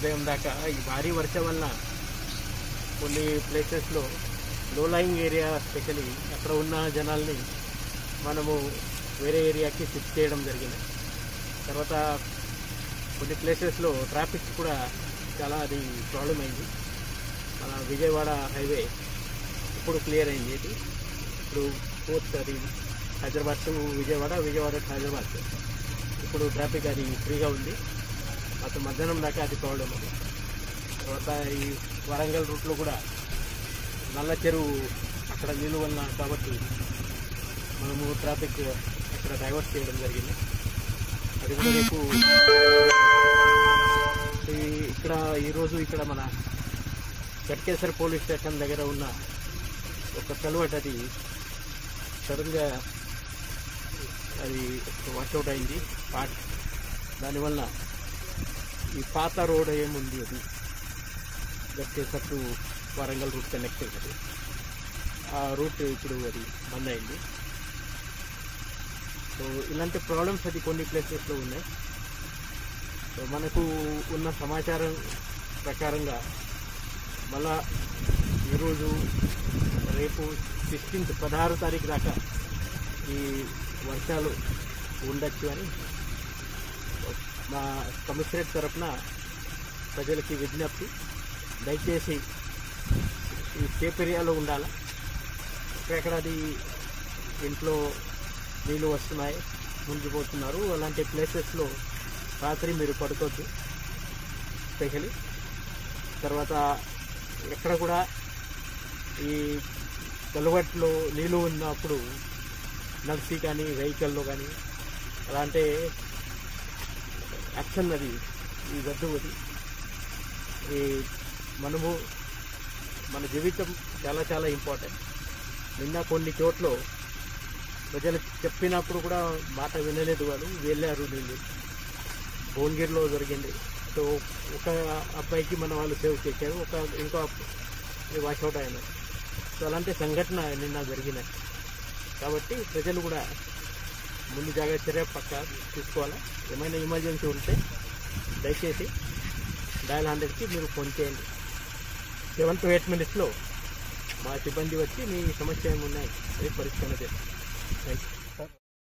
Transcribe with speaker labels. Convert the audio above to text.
Speaker 1: ఉదయం దాకా ఈ భారీ వర్షం వల్ల కొన్ని ప్లేసెస్లో లో లయింగ్ ఏరియా స్పెషలీ అక్కడ ఉన్న జనాల్ని మనము వేరే ఏరియాకి షిఫ్ట్ చేయడం జరిగింది తర్వాత కొన్ని ప్లేసెస్లో ట్రాఫిక్ కూడా చాలా అది ప్రాబ్లం అయింది మన విజయవాడ హైవే ఇప్పుడు క్లియర్ అయింది ఇది ఇప్పుడు ఫోర్త్ అది హైదరాబాద్ టు విజయవాడ విజయవాడ టు హైదరాబాద్ ఇప్పుడు ట్రాఫిక్ అది ఫ్రీగా ఉంది అటు మధ్యాహ్నం దాకా అది ప్రాబ్లం అది తర్వాత ఈ వరంగల్ రూట్లో కూడా నల్ల చెరువు అక్కడ నీళ్ళు వల్ల కాబట్టి మనము ట్రాఫిక్ అక్కడ డైవర్ట్ చేయడం జరిగింది అది కూడా రేపు ఈ- ఇక్కడ ఈరోజు ఇక్కడ మన గట్కేసర్ పోలీస్ స్టేషన్ దగ్గర ఉన్న ఒక కలువట్ అది సడన్గా అది వాషౌట్ అయింది పార్ట్ దానివల్ల ఈ పాత రోడ్ ఏముంది అది Ghatkesar to Warangal route connect అయింది ఆ రూట్ ఇప్పుడు అది బంద్ అయింది సో ఇలాంటి ప్రాబ్లమ్స్ అది కొన్ని ప్లేసెస్లో ఉన్నాయి సో మనకు ఉన్న సమాచారం ప్రకారంగా మళ్ళా ఈరోజు రేపు సిక్స్టీన్త్ పదహారు తారీఖు దాకా ఈ వర్షాలు ఉండొచ్చు అని మా కమిషనరేట్ తరఫున ప్రజలకి విజ్ఞప్తి దయచేసి ఈ సేఫ్ ఏరియాలో ఉండాలి ఎక్కడెక్కడ అది ఇంట్లో నీళ్ళు వస్తున్నాయి మునిగిపోతున్నారు అలాంటి ప్లేసెస్లో రాత్రి మీరు పడుకోవద్దు స్పెషలీ తర్వాత ఎక్కడ కూడా ఈ కలువట్లో నీళ్ళు ఉన్నప్పుడు నడిచి కానీ వెహికల్లో కానీ అలాంటి యాక్షన్ అది ఈ వద్దు అది ఈ మనము మన జీవితం చాలా చాలా ఇంపార్టెంట్ నిన్న కొన్ని చోట్ల ప్రజలు చెప్పినప్పుడు కూడా మాట వినలేదు వాళ్ళు వెళ్ళారు నీళ్ళు భువనగిరిలో జరిగింది సో ఒక అబ్బాయికి మన వాళ్ళు సేవ్ చేశారు ఒక ఇంకో వాషౌట్ అయిన సో అలాంటి సంఘటన నిన్న జరిగినాయి కాబట్టి ప్రజలు కూడా ముందు జాగ్రత్త చర్య పక్క తీసుకోవాలా ఏమైనా ఎమర్జెన్సీ ఉంటే దయచేసి డయల్ హండ్రెడ్కి మీరు ఫోన్ చేయండి సెవెన్ టు ఎయిట్ మినిట్స్లో మా సిబ్బంది వచ్చి మీ సమస్య ఏమున్నాయి అది పరిష్కరణ చేస్తాం థ్యాంక్ యూ